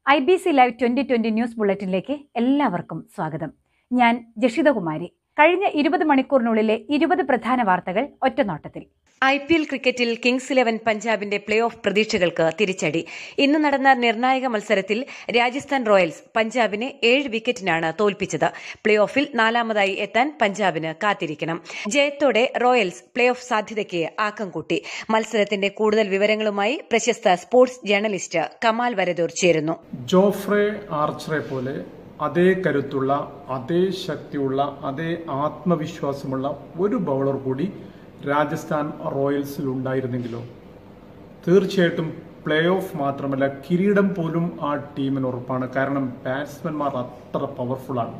I B C live twenty twenty news ബുള്ളറ്റിനിലേക്ക് എല്ലാവർക്കും സ്വാഗതം ഞാൻ ജഷിതകുമാരി കഴിഞ്ഞ ഇരുപത് മണിക്കൂറിനുള്ളിലെ ഇരുപത് പ്രധാന വാർത്തകൾ ഒറ്റനോട്ടത്തിൽ ഐ പി എൽ ക്രിക്കറ്റിൽ കിങ്സ് ഇലവൻ പഞ്ചാബിന്റെ പ്ലേ ഓഫ് പ്രതീക്ഷകൾക്ക് തിരിച്ചടി ഇന്ന് നടന്ന നിർണായക മത്സരത്തിൽ രാജസ്ഥാൻ റോയൽസ് പഞ്ചാബിനെ ഏഴ് വിക്കറ്റിനാണ് തോൽപ്പിച്ചത് പ്ലേ ഓഫിൽ നാലാമതായി എത്താൻ പഞ്ചാബിന് കാത്തിരിക്കണം ജയത്തോടെ റോയൽസ് പ്ലേ ഓഫ് സാധ്യതയ്ക്ക് ആക്കം കൂട്ടി മത്സരത്തിന്റെ കൂടുതൽ വിവരങ്ങളുമായി പ്രശസ്ത സ്പോർട്സ് ജേർണലിസ്റ്റ് കമാൽ വരദൂർ ചേരുന്നു ജോഫ്രെ ആർച്ചറെ പോലെ അതേ കരുത്തുള്ള അതേ ശക്തിയുള്ള അതേ ആത്മവിശ്വാസമുള്ള ഒരു ബൗളർ കൂടി രാജസ്ഥാൻ റോയൽസിൽ ഉണ്ടായിരുന്നെങ്കിലോ തീർച്ചയായിട്ടും പ്ലേ ഓഫ് മാത്രമല്ല കിരീടം പോലും ആ ടീമിന് ഉറപ്പാണ് കാരണം ബാറ്റ്സ്മാൻമാർ അത്ര പവർഫുൾ ആണ്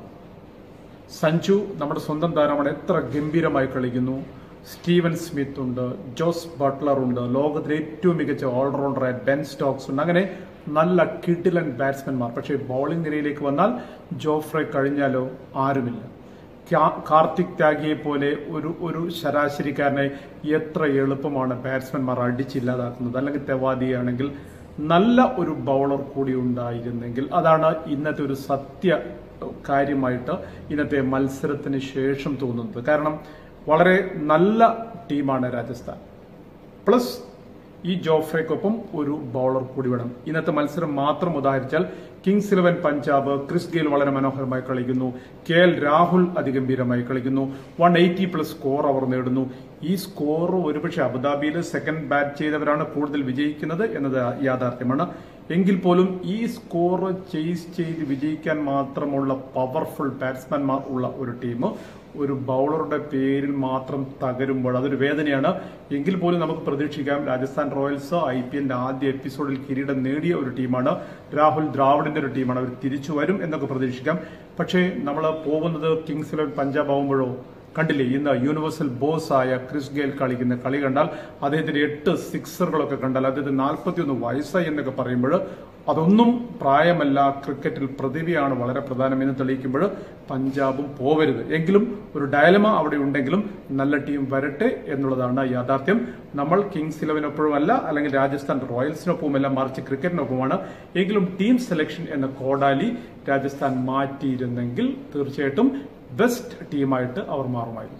സഞ്ജു നമ്മുടെ സ്വന്തം താരമാണ് എത്ര ഗംഭീരമായി കളിക്കുന്നു സ്റ്റീവൻ സ്മിത്ത് ഉണ്ട് ജോസ് ബട്ട്ലർ ഉണ്ട് ലോകത്തിലെ ഏറ്റവും മികച്ച ഓൾറൗണ്ടറായ ബെൻ സ്റ്റോക്സ് ഉണ്ട് അങ്ങനെ നല്ല കിഡിലൻ ബാറ്റ്സ്മാൻമാർ പക്ഷേ ബൗളിംഗ് നിരയിലേക്ക് വന്നാൽ ജോഫ്രെ കഴിഞ്ഞാലോ ആരുമില്ല ക്യാ- കാർത്തിക് ത്യാഗിയെ പോലെ ഒരു ഒരു ശരാശരിക്കാരനെ എത്ര എളുപ്പമാണ് ബാറ്റ്സ്മാൻമാർ അടിച്ചില്ലാതാക്കുന്നത് അല്ലെങ്കിൽ തെവാദിയാണെങ്കിൽ നല്ല ഒരു ബൗളർ കൂടി ഉണ്ടായിരുന്നെങ്കിൽ അതാണ് ഇന്നത്തെ ഒരു സത്യ കാര്യമായിട്ട് ഇന്നത്തെ മത്സരത്തിന് ശേഷം തോന്നുന്നത് കാരണം വളരെ നല്ല ടീമാണ് രാജസ്ഥാൻ പ്ലസ് ഈ ജോഫ്രയ്ക്കൊപ്പം ഒരു ബൗളർ കൂടി വേണം ഇന്നത്തെ മത്സരം മാത്രം ഉദാഹരിച്ചാൽ Kings eleven Punjab Chris Gayle വളരെ മനോഹരമായി കളിക്കുന്നു കെ എൽ രാഹുൽ അതിഗംഭീരമായി കളിക്കുന്നു വൺ എയ്റ്റി പ്ലസ് സ്കോർ അവർ നേടുന്നു ഈ സ്കോർ ഒരുപക്ഷെ അബുദാബിയിൽ സെക്കൻഡ് ബാറ്റ് ചെയ്തവരാണ് കൂടുതൽ വിജയിക്കുന്നത് എന്നത് യാഥാർത്ഥ്യമാണ് എങ്കിൽ പോലും ഈ സ്കോർ ചേസ് ചെയ്ത് വിജയിക്കാൻ മാത്രമുള്ള പവർഫുൾ ബാറ്റ്സ്മാൻമാർ ഉള്ള ഒരു ടീം ഒരു ബൗളറുടെ പേരിൽ മാത്രം തകരുമ്പോൾ അതൊരു വേദനയാണ് എങ്കിൽ പോലും നമുക്ക് പ്രതീക്ഷിക്കാം രാജസ്ഥാൻ റോയൽസ് ഐ പി എല്ലിന്റെ ആദ്യ എപ്പിസോഡിൽ കിരീടം നേടിയ ഒരു ടീമാണ് രാഹുൽ ദ്രാവിഡിന്റെ ഒരു ടീമാണ് അവർ തിരിച്ചു വരും എന്നൊക്കെ പ്രതീക്ഷിക്കാം പക്ഷേ നമ്മൾ പോകുന്നത് കിങ്സ് ഇലവൻ പഞ്ചാബ് ആവുമ്പോഴോ കണ്ടില്ലേ ഇന്ന് യൂണിവേഴ്സൽ ബോസ് ആയ ക്രിസ് ഗെയിൽ കളിക്കുന്ന കളി കണ്ടാൽ അദ്ദേഹത്തിന്റെ എട്ട് സിക്സറുകളൊക്കെ കണ്ടാൽ അദ്ദേഹത്തിന് നാൽപ്പത്തിയൊന്ന് വയസ്സായി എന്നൊക്കെ പറയുമ്പോൾ അതൊന്നും പ്രായമല്ല ക്രിക്കറ്റിൽ പ്രതിഭയാണ് വളരെ പ്രധാനം എന്ന് തെളിയിക്കുമ്പോൾ പഞ്ചാബും പോവരുത് എങ്കിലും ഒരു ഡയലമ അവിടെ ഉണ്ടെങ്കിലും നല്ല ടീം വരട്ടെ എന്നുള്ളതാണ് യാഥാർത്ഥ്യം നമ്മൾ കിങ്സ് ഇലവനൊപ്പമല്ല അല്ലെങ്കിൽ രാജസ്ഥാൻ റോയൽസിനൊപ്പമല്ല മറിച്ച് ക്രിക്കറ്റിനൊപ്പമാണ് എങ്കിലും ടീം സെലക്ഷൻ എന്ന കോടാലി രാജസ്ഥാൻ മാറ്റിയിരുന്നെങ്കിൽ തീർച്ചയായിട്ടും ബെസ്റ്റ് ടീമായിട്ട് അവർ മാറുമായിരുന്നു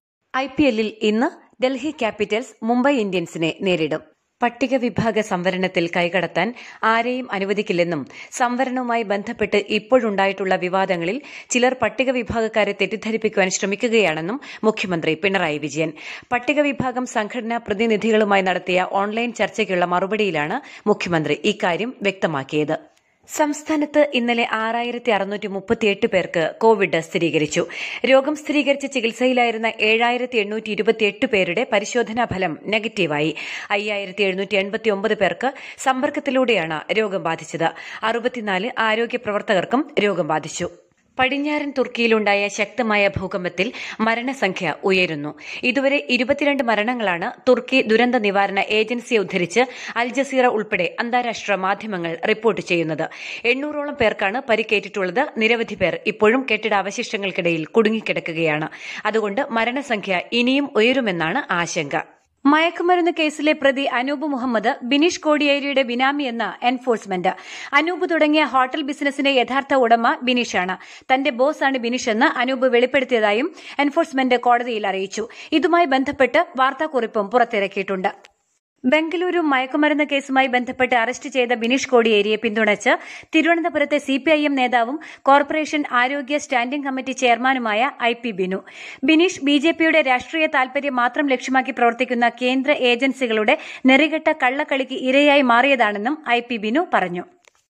ഐ പി എല്ലിൽ ഇന്ന് ഡൽഹി ക്യാപിറ്റൽസ് മുംബൈ ഇന്ത്യൻസിനെ നേരിടും പട്ടിക വിഭാഗ സംവരണത്തിൽ കൈകടത്താൻ ആരെയും അനുവദിക്കില്ലെന്നും സംവരണവുമായി ബന്ധപ്പെട്ട് ഇപ്പോഴുണ്ടായിട്ടുള്ള വിവാദങ്ങളിൽ ചിലർ പട്ടിക വിഭാഗക്കാരെ തെറ്റിദ്ധരിപ്പിക്കുവാൻ ശ്രമിക്കുകയാണെന്നും മുഖ്യമന്ത്രി പിണറായി വിജയൻ പട്ടിക വിഭാഗം സംഘടനാ പ്രതിനിധികളുമായി നടത്തിയ ഓൺലൈൻ ചർച്ചയ്ക്കുള്ള മറുപടിയിലാണ് മുഖ്യമന്ത്രി ഇക്കാര്യം വ്യക്തമാക്കിയത് സംസ്ഥാനത്ത് ഇന്നലെ ആറായിരത്തി അറുന്നൂറ്റി മുപ്പത്തിയെട്ട് പേർക്ക് കോവിഡ് സ്ഥിരീകരിച്ചു രോഗം സ്ഥിരീകരിച്ച് ചികിത്സയിലായിരുന്ന ഏഴായിരത്തി എണ്ണൂറ്റി ഇരുപത്തിയെട്ട് പേരുടെ പരിശോധനാ ഫലം നെഗറ്റീവായി അയ്യായിരത്തി എഴുന്നൂറ്റി എൺപത്തി ഒമ്പത് പേർക്ക് സമ്പർക്കത്തിലൂടെയാണ് രോഗം ബാധിച്ചത് അറുപത്തിനാല് ആരോഗ്യ പ്രവർത്തകർക്കും രോഗം ബാധിച്ചു പടിഞ്ഞാറൻ തുർക്കിയിലുണ്ടായ ശക്തമായ ഭൂകമ്പത്തിൽ മരണസംഖ്യ ഉയരുന്നു ഇതുവരെ ഇരുപത്തിരണ്ട് മരണങ്ങളാണ് തുർക്കി ദുരന്ത നിവാരണ ഏജൻസിയെ ഉദ്ധരിച്ച് അൽ ജസീറ ഉൾപ്പെടെ അന്താരാഷ്ട്ര മാധ്യമങ്ങൾ റിപ്പോർട്ട് ചെയ്യുന്നത് എണ്ണൂറോളം പേർക്കാണ് പരിക്കേറ്റിട്ടുള്ളത് നിരവധി പേർ ഇപ്പോഴും കെട്ടിടാവശിഷ്ടങ്ങൾക്കിടയിൽ കുടുങ്ങിക്കിടക്കുകയാണ് അതുകൊണ്ട് മരണസംഖ്യ ഇനിയും ഉയരുമെന്നാണ് ആശങ്ക മയക്കുമരുന്ന് കേസിലെ പ്രതി അനൂപ് മുഹമ്മദ് ബിനീഷ് കോടിയേരിയുടെ ബിനാമിയെന്ന് എൻഫോഴ്സ്മെന്റ് അനൂപ് തുടങ്ങിയ ഹോട്ടൽ ബിസിനസിന്റെ യഥാർത്ഥ ഉടമ ബിനീഷാണ് തന്റെ ബോസാണ് ബിനീഷ് എന്ന് അനൂപ് വെളിപ്പെടുത്തിയതായും എൻഫോഴ്സ്മെന്റ് കോടതിയിൽ അറിയിച്ചു ഇതുമായി ബന്ധപ്പെട്ട് വാർത്താക്കുറിപ്പും പുറത്തിറക്കിയിട്ടുണ്ട് ബംഗളൂരു മയക്കുമരുന്ന് കേസുമായി ബന്ധപ്പെട്ട് അറസ്റ്റ് ചെയ്ത ബിനീഷ് കോടിയേരിയെ പിന്തുണച്ച് തിരുവനന്തപുരത്തെ സിപിഐഎം നേതാവും കോർപ്പറേഷൻ ആരോഗ്യ സ്റ്റാൻഡിംഗ് കമ്മിറ്റി ചെയർമാനുമായ ഐ പി ബിനു ബിനീഷ് ബിജെപിയുടെ രാഷ്ട്രീയ താൽപര്യം മാത്രം ലക്ഷ്യമാക്കി പ്രവർത്തിക്കുന്ന കേന്ദ്ര ഏജൻസികളുടെ നെറികെട്ട കള്ളക്കളിക്ക് ഇരയായി മാറിയതാണെന്നും ഐ പി ബിനു പറഞ്ഞു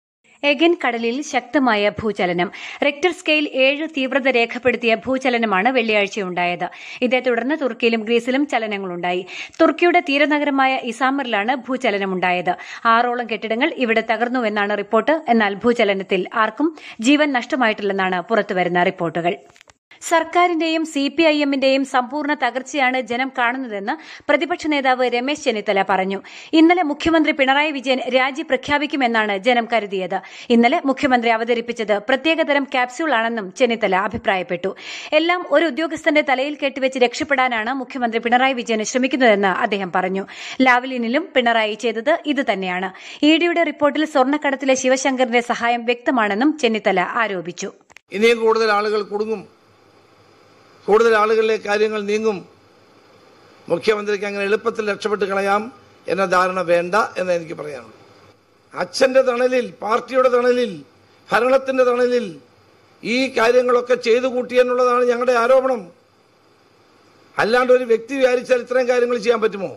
എഗൻ കടലിൽ ശക്തമായ ഭൂചലനം റിക്ടർ സ്കെയിൽ ഏഴ് തീവ്രത രേഖപ്പെടുത്തിയ ഭൂചലനമാണ് വെള്ളിയാഴ്ചയുണ്ടായത് ഇതേ തുടർന്ന് തുർക്കിയിലും ഗ്രീസിലും ചലനങ്ങളുണ്ടായി തുർക്കിയുടെ തീരനഗരമായ ഇസാമറിലാണ് ഭൂചലനമുണ്ടായത് ആറോളം കെട്ടിടങ്ങൾ ഇവിടെ തകർന്നുവെന്നാണ് റിപ്പോർട്ട് എന്നാൽ ഭൂചലനത്തിൽ ആർക്കും ജീവൻ നഷ്ടമായിട്ടില്ലെന്നാണ് പുറത്തുവരുന്ന റിപ്പോർട്ടുകൾ സർക്കാരിന്റെയും സി പി ഐ എമ്മിന്റെയും സമ്പൂർണ്ണ തകർച്ചയാണ് ജനം കാണുന്നതെന്ന് പ്രതിപക്ഷ നേതാവ് രമേശ് ചെന്നിത്തല പറഞ്ഞു ഇന്നലെ മുഖ്യമന്ത്രി പിണറായി വിജയൻ രാജി പ്രഖ്യാപിക്കുമെന്നാണ് ജനം കരുതിയത് ഇന്നലെ മുഖ്യമന്ത്രി അവതരിപ്പിച്ചത് പ്രത്യേകതരം ക്യാപ്സ്യൂൾ ആണെന്നും ചെന്നിത്തല അഭിപ്രായപ്പെട്ടു എല്ലാം ഒരു ഉദ്യോഗസ്ഥന്റെ തലയിൽ കെട്ടിവെച്ച് രക്ഷപ്പെടാനാണ് മുഖ്യമന്ത്രി പിണറായി വിജയൻ ശ്രമിക്കുന്നതെന്ന് അദ്ദേഹം പറഞ്ഞു ലാവ്ലിനിലും പിണറായി ചെയ്തത് ഇത് തന്നെയാണ് ഇഡിയുടെ റിപ്പോർട്ടിൽ സ്വർണ്ണക്കടത്തിലെ ശിവശങ്കറിന്റെ സഹായം വ്യക്തമാണെന്നും ചെന്നിത്തല ആരോപിച്ചു ഇനിയും കൂടുതൽ ആളുകൾ കുടുങ്ങും കൂടുതൽ ആളുകളിലേക്ക് കാര്യങ്ങൾ നീങ്ങും മുഖ്യമന്ത്രിക്ക് അങ്ങനെ എളുപ്പത്തിൽ രക്ഷപ്പെട്ട് കളയാം എന്ന ധാരണ വേണ്ട എന്ന് എനിക്ക് പറയാനുള്ളൂ അച്ഛന്റെ തണലിൽ പാർട്ടിയുടെ തണലിൽ ഭരണത്തിന്റെ തണലിൽ ഈ കാര്യങ്ങളൊക്കെ ചെയ്തു കൂട്ടിയെന്നുള്ളതാണ് ഞങ്ങളുടെ ആരോപണം അല്ലാണ്ട് ഒരു വ്യക്തി വിചാരിച്ചാൽ ഇത്രയും കാര്യങ്ങൾ ചെയ്യാൻ പറ്റുമോ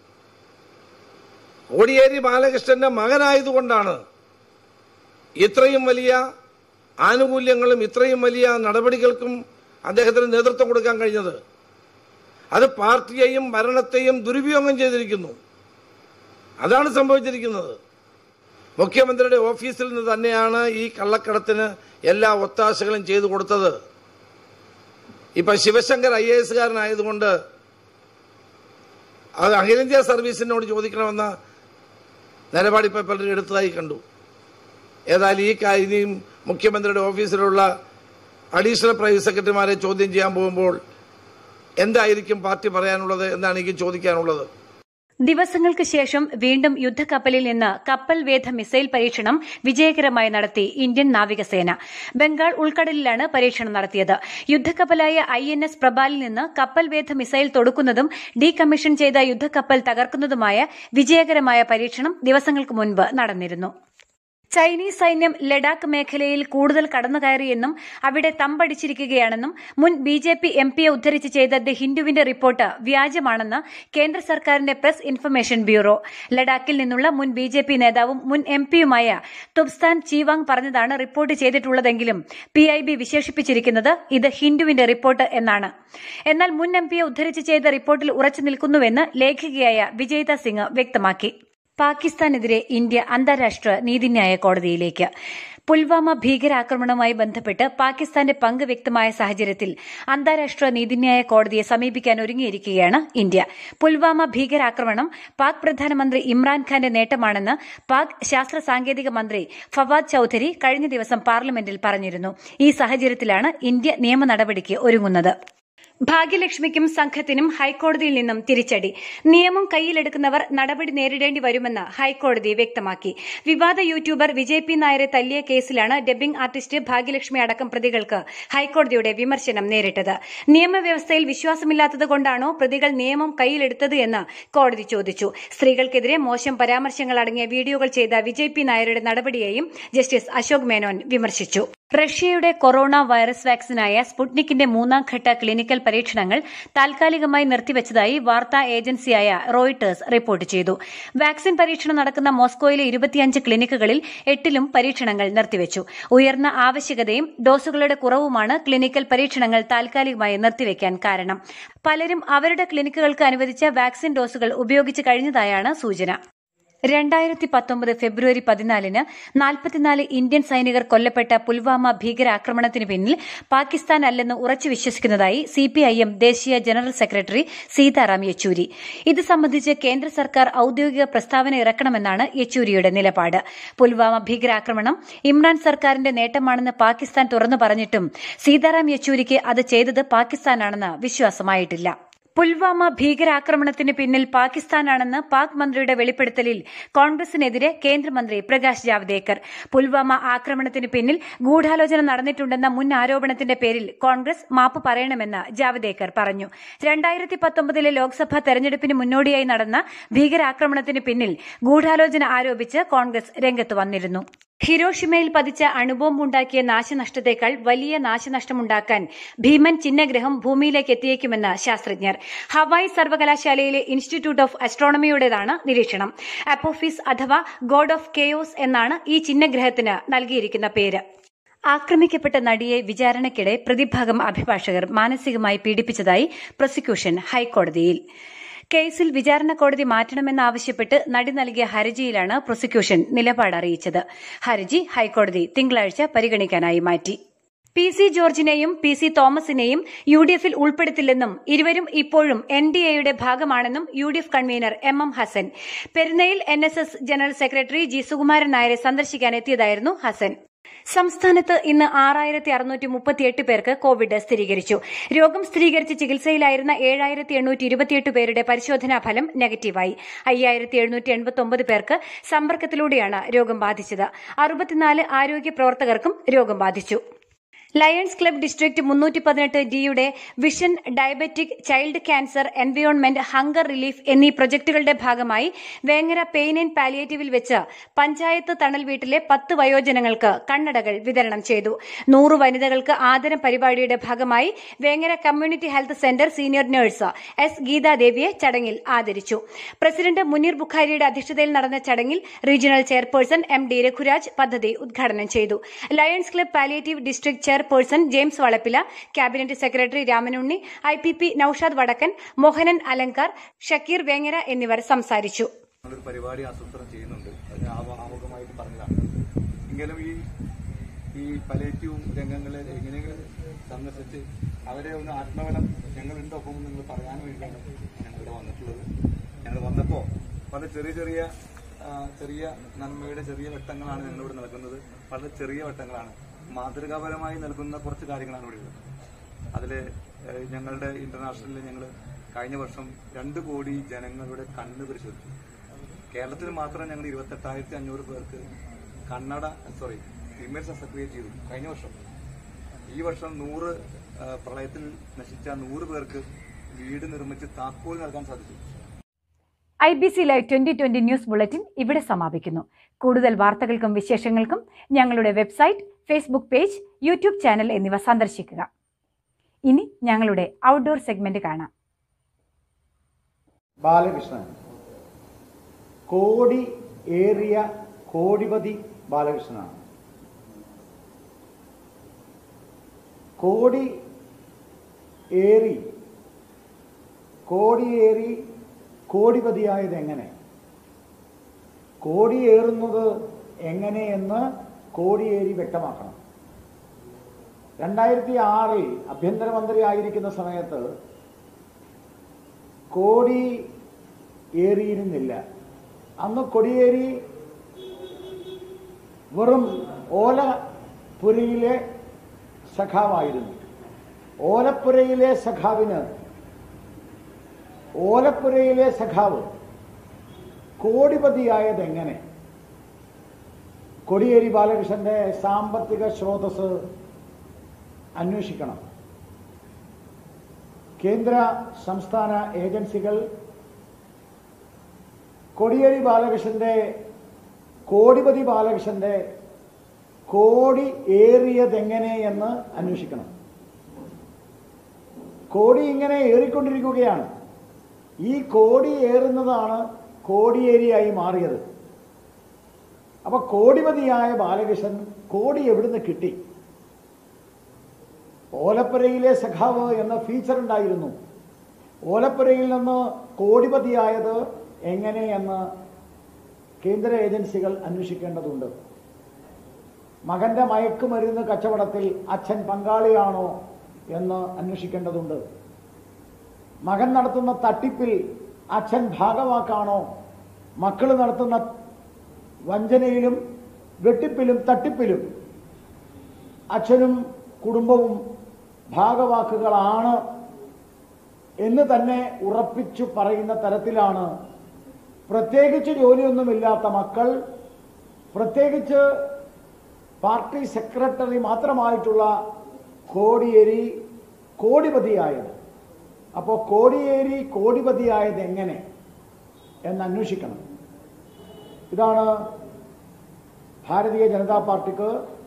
കോടിയേരി ബാലകൃഷ്ണന്റെ മകനായതുകൊണ്ടാണ് ഇത്രയും വലിയ ആനുകൂല്യങ്ങളും ഇത്രയും വലിയ നടപടികൾക്കും അദ്ദേഹത്തിന് നേതൃത്വം കൊടുക്കാൻ കഴിഞ്ഞത് അത് പാർട്ടിയെയും ഭരണത്തെയും ദുരുപയോഗം ചെയ്തിരിക്കുന്നു അതാണ് സംഭവിച്ചിരിക്കുന്നത് മുഖ്യമന്ത്രിയുടെ ഓഫീസിൽ നിന്ന് തന്നെയാണ് ഈ കള്ളക്കടത്തിന് എല്ലാ ഒത്താശകളും ചെയ്തു കൊടുത്തത് ഇപ്പൊ ശിവശങ്കർ ഐ എ എസുകാരനായതുകൊണ്ട് അത് അഖിലേന്ത്യാ സർവീസിനോട് ചോദിക്കണമെന്ന നിലപാടിപ്പോൾ പലരും എടുത്തതായി കണ്ടു ഏതായാലും ഈ കാര്യം മുഖ്യമന്ത്രിയുടെ ഓഫീസിലുള്ള അഡീഷണൽ പ്രൈവറ്റ് സെക്രട്ടറിമാരെ ചോദ്യം ചെയ്യാൻ പോകുമ്പോൾ എന്തായിരിക്കും പാർട്ടി പറയാനുള്ളത് എന്നാണ് എനിക്ക് ചോദിക്കാനുള്ളത് ദിവസങ്ങൾക്ക് ശേഷം വീണ്ടും യുദ്ധക്കപ്പലിൽ നിന്ന് കപ്പൽ വേധ മിസൈൽ പരീക്ഷണം വിജയകരമായി നടത്തി ഇന്ത്യൻ നാവികസേന ബംഗാൾ ഉൾക്കടലിലാണ് പരീക്ഷണം നടത്തിയത് യുദ്ധക്കപ്പലായ ഐ എൻ എസ് പ്രബാലിൽ നിന്ന് കപ്പൽ വേധ മിസൈൽ തൊടുക്കുന്നതും ഡീകമ്മീഷൻ ചെയ്ത യുദ്ധക്കപ്പൽ തകർക്കുന്നതുമായ വിജയകരമായ പരീക്ഷണം ദിവസങ്ങൾക്ക് മുൻപ് നടന്നിരുന്നു ചൈനീസ് സൈന്യം ലഡാക്ക് മേഖലയിൽ കൂടുതൽ കടന്നുകയറിയെന്നും അവിടെ തമ്പടിച്ചിരിക്കുകയാണെന്നും മുൻ ബി ജെ പി എം പിയെ ഉദ്ധരിച്ച് ചെയ്ത ദി ഹിന്ദുവിന്റെ റിപ്പോർട്ട് വ്യാജമാണെന്ന് കേന്ദ്ര സർക്കാരിന്റെ പ്രസ് ഇൻഫർമേഷൻ ബ്യൂറോ ലഡാക്കിൽ നിന്നുള്ള മുൻ ബി ജെ പി നേതാവും മുൻ എം പിയുമായ തുബ്സ്ഥാൻ ചീവാങ് പറഞ്ഞതാണ് റിപ്പോർട്ട് ചെയ്തിട്ടുള്ളതെങ്കിലും പി ഐ ബി വിശേഷിപ്പിച്ചിരിക്കുന്നത് ഇത് ഹിന്ദുവിന്റെ റിപ്പോർട്ട് എന്നാണ് എന്നാൽ മുൻ എം പിയെ ഉദ്ധരിച്ച് ചെയ്ത റിപ്പോർട്ടിൽ ഉറച്ചു നിൽക്കുന്നുവെന്ന് ലേഖികയായ വിജയിത സിംഗ് വ്യക്തമാക്കി പാകിസ്ഥാനെതിരെ ഇന്ത്യ അന്താരാഷ്ട്ര നീതിന്യായ കോടതിയിലേക്ക് പുൽവാമ ഭീകരാക്രമണവുമായി ബന്ധപ്പെട്ട് പാകിസ്ഥാന്റെ പങ്ക് വ്യക്തമായ സാഹചര്യത്തിൽ അന്താരാഷ്ട്ര നീതിന്യായ കോടതിയെ സമീപിക്കാൻ ഒരുങ്ങിയിരിക്കുകയാണ് ഇന്ത്യ പുൽവാമ ഭീകരാക്രമണം പാക് പ്രധാനമന്ത്രി ഇമ്രാൻഖാന്റെ നേട്ടമാണെന്ന് പാക് ശാസ്ത്ര സാങ്കേതിക മന്ത്രി ഫവാദ് ചൌധരി കഴിഞ്ഞ ദിവസം പാർലമെന്റിൽ പറഞ്ഞിരുന്നു ഈ സാഹചര്യത്തിലാണ് ഇന്ത്യ നിയമ നടപടിക്ക് ഒരുങ്ങുന്നത് ഭാഗ്യലക്ഷ്മിക്കും സംഘത്തിനും ഹൈക്കോടതിയിൽ നിന്നും തിരിച്ചടി നിയമം കയ്യിലെടുക്കുന്നവർ നടപടി നേരിടേണ്ടി വരുമെന്ന് ഹൈക്കോടതി വ്യക്തമാക്കി വിവാദ യൂട്യൂബർ വിജയ് പി നായരെ തല്ലിയ കേസിലാണ് ഡബ്ബിംഗ് ആർട്ടിസ്റ്റ് ഭാഗ്യലക്ഷ്മി അടക്കം പ്രതികൾക്ക് ഹൈക്കോടതിയുടെ വിമർശനം നേരിട്ടത് നിയമവ്യവസ്ഥയിൽ വിശ്വാസമില്ലാത്തതുകൊണ്ടാണോ പ്രതികൾ നിയമം കയ്യിലെടുത്തത് എന്ന് കോടതി ചോദിച്ചു സ്ത്രീകൾക്കെതിരെ മോശം പരാമർശങ്ങൾ അടങ്ങിയ വീഡിയോകൾ ചെയ്ത വിജയ് പി നായരുടെ നടപടിയെയും ജസ്റ്റിസ് അശോക് മേനോൻ വിമർശിച്ചു റഷ്യയുടെ കൊറോണ വൈറസ് വാക്സിനായ സ്പുട്നിക്കിന്റെ മൂന്നാം ഘട്ട ക്ലിനിക്കൽ പരീക്ഷണങ്ങൾ താൽക്കാലികമായി നിർത്തിവച്ചതായി വാർത്താ ഏജൻസിയായ റോയിട്ടേഴ്സ് റിപ്പോർട്ട് ചെയ്തു വാക്സിൻ പരീക്ഷണം നടക്കുന്ന മോസ്കോയിലെ ഇരുപത്തിയഞ്ച് ക്ലിനിക്കുകളിൽ എട്ടിലും പരീക്ഷണങ്ങൾ നിർത്തിവച്ചു ഉയർന്ന ആവശ്യകതയും ഡോസുകളുടെ കുറവുമാണ് ക്ലിനിക്കൽ പരീക്ഷണങ്ങൾ താൽക്കാലികമായി നിർത്തിവെക്കാൻ കാരണം പലരും അവരുടെ ക്ലിനിക്കുകൾക്ക് അനുവദിച്ച വാക്സിൻ ഡോസുകൾ ഉപയോഗിച്ചു കഴിഞ്ഞതായാണ് സൂചന രണ്ടായിരത്തി പത്തൊമ്പത് ഫെബ്രുവരി പതിനാലിന് നാൽപ്പത്തിനാല് ഇന്ത്യൻ സൈനികർ കൊല്ലപ്പെട്ട പുൽവാമ ഭീകരാക്രമണത്തിന് പിന്നിൽ പാകിസ്ഥാൻ അല്ലെന്ന് ഉറച്ചു വിശ്വസിക്കുന്നതായി സിപിഐഎം ദേശീയ ജനറൽ സെക്രട്ടറി സീതാറാം യെച്ചൂരി ഇത് സംബന്ധിച്ച് കേന്ദ്ര സർക്കാർ ഔദ്യോഗിക പ്രസ്താവന ഇറക്കണമെന്നാണ് യെച്ചൂരിയുടെ നിലപാട് പുൽവാമ ഭീകരാക്രമണം ഇമ്രാൻ സർക്കാരിന്റെ നേട്ടമാണെന്ന് പാകിസ്ഥാൻ തുറന്നു പറഞ്ഞിട്ടും സീതാറാം യെച്ചൂരിക്ക് അത് ചെയ്തത് പാകിസ്ഥാനാണെന്ന് വിശ്വാസമായിട്ടില്ല പുൽവാമ ഭീകരാക്രമണത്തിന് പിന്നിൽ പാകിസ്ഥാനാണെന്ന് പാക് മന്ത്രിയുടെ വെളിപ്പെടുത്തലിൽ കോൺഗ്രസിനെതിരെ കേന്ദ്രമന്ത്രി പ്രകാശ് ജാവ്ദേക്കർ പുൽവാമ ആക്രമണത്തിന് പിന്നിൽ ഗൂഢാലോചന നടന്നിട്ടുണ്ടെന്ന മുൻ ആരോപണത്തിന്റെ പേരിൽ കോൺഗ്രസ് മാപ്പ് പറയണമെന്ന് ജാവ്ദേക്കർ പറഞ്ഞു രണ്ടായിരത്തി പത്തൊമ്പതിലെ ലോക്സഭാ തെരഞ്ഞെടുപ്പിന് മുന്നോടിയായി നടന്ന ഭീകരാക്രമണത്തിന് പിന്നിൽ ഗൂഢാലോചന ആരോപിച്ച് കോൺഗ്രസ് രംഗത്ത് വന്നിരുന്നു ഹിരോഷിമയിൽ പതിച്ച അണുബോംബുണ്ടാക്കിയ നാശനഷ്ടത്തേക്കാൾ വലിയ നാശനഷ്ടമുണ്ടാക്കാൻ ഭീമൻ ചിഹ്നഗ്രഹം ഭൂമിയിലേക്ക് എത്തിയേക്കുമെന്ന് ശാസ്ത്രജ്ഞർ ഹവായ് സർവകലാശാലയിലെ ഇൻസ്റ്റിറ്റ്യൂട്ട് ഓഫ് അസ്ട്രോണമിയുടേതാണ് നിരീക്ഷണം അപ്പോഫിസ് അഥവാ ഗോഡ് ഓഫ് കെയോസ് എന്നാണ് ഈ ചിഹ്നഗ്രഹത്തിന് നൽകിയിരിക്കുന്ന പേര് ആക്രമിക്കപ്പെട്ട നടിയെ വിചാരണയ്ക്കിടെ പ്രതിഭാഗം അഭിഭാഷകർ മാനസികമായി പീഡിപ്പിച്ചതായി പ്രോസിക്യൂഷൻ ഹൈക്കോടതിയിൽ കേസിൽ വിചാരണ കോടതി മാറ്റണമെന്നാവശ്യപ്പെട്ട് നടി നൽകിയ ഹർജിയിലാണ് പ്രോസിക്യൂഷൻ നിലപാട് അറിയിച്ചത് ഹർജി ഹൈക്കോടതി തിങ്കളാഴ്ച പരിഗണിക്കാനായി മാറ്റി പി സി ജോർജിനെയും പി സി തോമസിനെയും യു ഡി എഫിൽ ഉൾപ്പെടുത്തില്ലെന്നും ഇരുവരും ഇപ്പോഴും എൻ ഡി എയുടെ ഭാഗമാണെന്നും U D F convener M M Hassan പെരുന്നയിൽ N S S general secretary G Sukumaran നായരെ സന്ദർശിക്കാനെത്തിയതായിരുന്നു ഹസൻ സംസ്ഥാനത്ത് ഇന്ന് ആറായിരത്തി അറുന്നൂറ്റി മുപ്പത്തിയെട്ട് പേർക്ക് കോവിഡ് സ്ഥിരീകരിച്ചു രോഗം സ്ഥിരീകരിച്ച് ചികിത്സയിലായിരുന്ന ഏഴായിരത്തി എണ്ണൂറ്റി ഇരുപത്തിയെട്ട് പേരുടെ പരിശോധനാ ഫലം നെഗറ്റീവായി അയ്യായിരത്തി എഴുന്നൂറ്റി എൺപത്തി ഒമ്പത് പേർക്ക് സമ്പർക്കത്തിലൂടെയാണ് രോഗം ബാധിച്ചത് അറുപത്തിനാല് ആരോഗ്യ പ്രവർത്തകർക്കും രോഗം ബാധിച്ചു ലയൺസ് ക്ലബ് ഡിസ്ട്രിക്ട് മുന്നൂറ്റി പതിനെട്ട് ഡിയുടെ vision diabetic child cancer environment hunger relief എന്നീ പ്രൊജക്ടുകളുടെ ഭാഗമായി വേങ്ങര പെയിൻ ആൻഡ് പാലിയേറ്റീവിൽ വെച്ച് പഞ്ചായത്ത് തണൽ വീട്ടിലെ പത്ത് വയോജനങ്ങൾക്ക് കണ്ണടകൾ വിതരണം ചെയ്തു നൂറ് വനിതകൾക്ക് ആദരം പരിപാടിയുടെ ഭാഗമായി Vengara community health centre senior nurse S ഗീതാദേവിയെ ചടങ്ങിൽ ആദരിച്ചു പ്രസിഡന്റ് മുനീർ ബുഖാരിയുടെ അധ്യക്ഷതയിൽ നടന്ന ചടങ്ങിൽ regional chairperson M D Raghuraj പദ്ധതി ഉദ്ഘാടനം ചെയ്തു Lions club palliative district chairperson James Valappila cabinet secretary Ramanunni I P P Naushad Vadakkan Mohanan Alankar Shakir Vengara എന്നിവർ സംസാരിച്ചു ഞങ്ങളൊരു പരിപാടി ആസൂത്രണം ചെയ്യുന്നുണ്ട് അതിന് ആവ- ആമുഖമായിട്ട് പറഞ്ഞതാണ് എങ്കിലും ഈ ഈ പലേറ്റീവ് രംഗങ്ങളെ എങ്ങനെയെങ്കിലും സന്ദർശിച്ച് അവരെ ഒന്ന് ആത്മബലം ഞങ്ങളുണ്ട് ഒപ്പം നിങ്ങൾ പറയാൻ വേണ്ടിയാണ് ഞങ്ങളിവിടെ വന്നിട്ടുള്ളത് ഞങ്ങൾ വന്നപ്പോൾ വളരെ ചെറിയ ചെറിയ ആ, ചെറിയ നന്മയുടെ ചെറിയ വട്ടങ്ങളാണ് ഞങ്ങളിവിടെ നൽകുന്നത് വളരെ ചെറിയ വട്ടങ്ങളാണ് മാതൃകാപരമായി നൽകുന്ന കുറച്ച് കാര്യങ്ങളാണ് ഇവിടെ ഉള്ളത് അതിൽ ഞങ്ങളുടെ ഇന്റർനാഷണലിൽ ഞങ്ങൾ കഴിഞ്ഞ വർഷം രണ്ട് കോടി ജനങ്ങളുടെ കണ്ണ് പരിശോധിച്ചു കേരളത്തിൽ മാത്രം ഞങ്ങൾ ഇരുപത്തെട്ടായിരത്തി അഞ്ഞൂറ് പേർക്ക് കണ്ണട സോറി ഇമേജ് ശസ്ത്രക്രിയ ചെയ്തു കഴിഞ്ഞ വർഷം ഈ വർഷം നൂറ് ആ, പ്രളയത്തിൽ നശിച്ച നൂറ് പേർക്ക് വീട് നിർമ്മിച്ച് താക്കോൽ നൽകാൻ സാധിച്ചു I B C live twenty twenty news bulletin ഇവിടെ സമാപിക്കുന്നു കൂടുതൽ വാർത്തകൾക്കും വിശേഷങ്ങൾക്കും ഞങ്ങളുടെ website Facebook page YouTube channel എന്നിവ സന്ദർശിക്കുക ഇനി ഞങ്ങളുടെ ഔട്ട്ഡോർ സെഗ്മെന്റ് കാണാം ബാലകൃഷ്ണൻ കോടി ഏറിയ കോടിപതി ബാലകൃഷ്ണനാണ് കോടി ഏറി കോടിയേറി കോടിപതിയായത് എങ്ങനെ കോടിയേറുന്നത് എങ്ങനെയെന്ന് കോടിയേരി വ്യക്തമാക്കണം രണ്ടായിരത്തി ആറിൽ ആഭ്യന്തരമന്ത്രി ആയിരിക്കുന്ന സമയത്ത് കോടി ഏറിയിരുന്നില്ല അന്ന് കൊടിയേരി വെറും ഓലപ്പുരയിലെ സഖാവായിരുന്നു ഓലപ്പുരയിലെ സഖാവിന് ഓലപ്പുരയിലെ സഖാവ് കോടിപതിയായത് എങ്ങനെ കൊടിയേരി ബാലകൃഷ്ണന്റെ സാമ്പത്തിക സ്രോതസ് അന്വേഷിക്കണം കേന്ദ്ര സംസ്ഥാന ഏജൻസികൾ കൊടിയേരി ബാലകൃഷ്ണന്റെ കോടിപതി ബാലകൃഷ്ണന്റെ കോടി ഏറിയതെങ്ങനെ എന്ന് അന്വേഷിക്കണം കോടി ഇങ്ങനെ ഏറിക്കൊണ്ടിരിക്കുകയാണ് ഈ കോടി ഏറുന്നതാണ് കോടിയേരിയായി മാറിയത് അപ്പൊ കോടിപതിയായ ബാലകൃഷ്ണൻ കോടി എവിടുന്ന് കിട്ടി ഓലപ്പുരയിലെ സഖാവ് എന്ന ഫീച്ചർ ഉണ്ടായിരുന്നു ഓലപ്പുരയിൽ നിന്ന് കോടിപതിയായത് എങ്ങനെയെന്ന് കേന്ദ്ര ഏജൻസികൾ അന്വേഷിക്കേണ്ടതുണ്ട് മകന്റെ മയക്കുമരുന്ന് കച്ചവടത്തിൽ അച്ഛൻ പങ്കാളിയാണോ എന്ന് അന്വേഷിക്കേണ്ടതുണ്ട് മകൻ നടത്തുന്ന തട്ടിപ്പിൽ അച്ഛൻ ഭാഗവാക്കാണോ മക്കൾ നടത്തുന്ന വഞ്ചനയിലും വെട്ടിപ്പിലും തട്ടിപ്പിലും അച്ഛനും കുടുംബവും ഭാഗവാക്കുകളാണ് എന്ന് തന്നെ ഉറപ്പിച്ചു പറയുന്ന തരത്തിലാണ് പ്രത്യേകിച്ച് ജോലിയൊന്നുമില്ലാത്ത മക്കൾ പ്രത്യേകിച്ച് പാർട്ടി സെക്രട്ടറി മാത്രമായിട്ടുള്ള കോടിയേരി കോടിപതിയായത് അപ്പോൾ കോടിയേരി കോടിപതിയായത് എങ്ങനെ എന്ന് അന്വേഷിക്കണം ഇതാണ് ഭാരതീയ ജനതാ പാർട്ടിക്ക്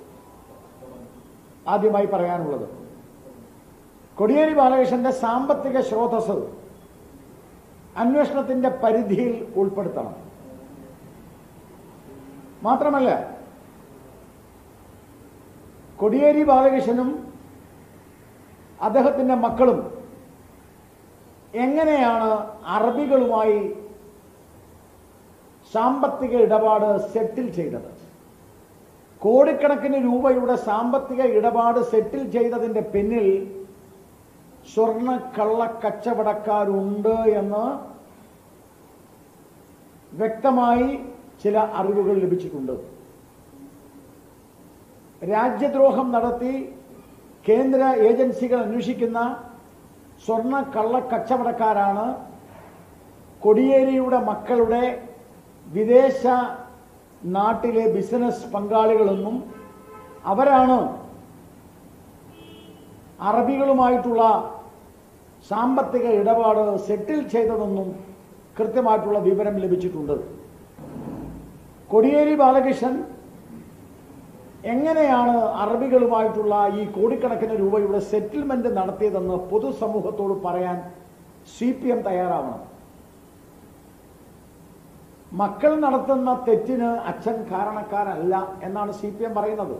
ആദ്യമായി പറയാനുള്ളത് കൊടിയേരി ബാലകൃഷ്ണന്റെ സാമ്പത്തിക സ്രോതസ് അന്വേഷണത്തിന്റെ പരിധിയിൽ ഉൾപ്പെടുത്തണം മാത്രമല്ല കൊടിയേരി ബാലകൃഷ്ണനും അദ്ദേഹത്തിന്റെ മക്കളും എങ്ങനെയാണ് അറബികളുമായി സാമ്പത്തിക ഇടപാട് സെറ്റിൽ ചെയ്തത് കോടിക്കണക്കിന് രൂപയുടെ സാമ്പത്തിക ഇടപാട് സെറ്റിൽ ചെയ്തതിന്റെ പിന്നിൽ സ്വർണ്ണ കള്ള കച്ചവടക്കാരുണ്ട് എന്ന് വ്യക്തമായി ചില അറിവുകൾ ലഭിച്ചിട്ടുണ്ട് രാജ്യദ്രോഹം നടത്തി കേന്ദ്ര ഏജൻസികൾ അന്വേഷിക്കുന്ന സ്വർണ്ണ കള്ള കച്ചവടക്കാരാണ് കൊടിയേരിയുടെ മക്കളുടെ വിദേശ നാട്ടിലെ ബിസിനസ് പങ്കാളികളെന്നും അവരാണ് അറബികളുമായിട്ടുള്ള സാമ്പത്തിക ഇടപാട് സെറ്റിൽ ചെയ്തതെന്നും കൃത്യമായിട്ടുള്ള വിവരം ലഭിച്ചിട്ടുണ്ട് കൊടിയേരി ബാലകൃഷ്ണൻ എങ്ങനെയാണ് അറബികളുമായിട്ടുള്ള ഈ കോടിക്കണക്കിന് രൂപയുടെ സെറ്റിൽമെന്റ് നടത്തിയതെന്ന് പൊതുസമൂഹത്തോട് പറയാൻ സി പി എം തയ്യാറാവണം മക്കൾ നടത്തുന്ന തെറ്റിന് അച്ഛൻ കാരണക്കാരല്ല എന്നാണ് സി പി എം പറയുന്നത്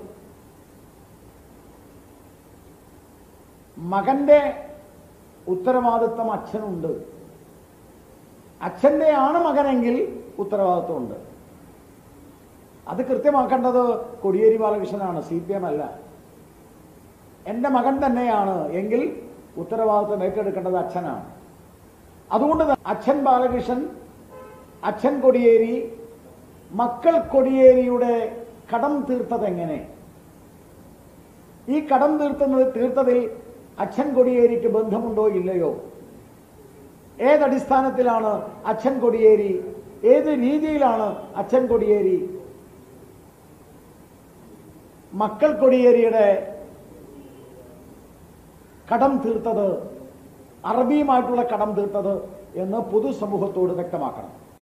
മകന്റെ ഉത്തരവാദിത്വം അച്ഛനുണ്ട് അച്ഛന്റെ ആണ് മകനെങ്കിൽ ഉത്തരവാദിത്വമുണ്ട് അത് കൃത്യമാക്കേണ്ടത് കൊടിയേരി ബാലകൃഷ്ണനാണ് സി പി എം അല്ല എന്റെ മകൻ തന്നെയാണ് എങ്കിൽ ഉത്തരവാദിത്വം ഏറ്റെടുക്കേണ്ടത് അച്ഛനാണ് അതുകൊണ്ട് തന്നെ അച്ഛൻ ബാലകൃഷ്ണൻ അച്ഛൻ കൊടിയേരി മക്കൾ കൊടിയേരിയുടെ കടം തീർത്തത് എങ്ങനെ ഈ കടം തീർത്തുന്നത് തീർത്തതിൽ അച്ഛൻ കൊടിയേരിക്ക് ബന്ധമുണ്ടോ ഇല്ലയോ ഏതടിസ്ഥാനത്തിലാണ് അച്ഛൻ കൊടിയേരി ഏത് രീതിയിലാണ് അച്ഛൻ കൊടിയേരി മക്കൾ കൊടിയേരിയുടെ കടം തീർത്തത് അറബിയുമായിട്ടുള്ള കടം തീർത്തത് എന്ന് പൊതുസമൂഹത്തോട് വ്യക്തമാക്കണം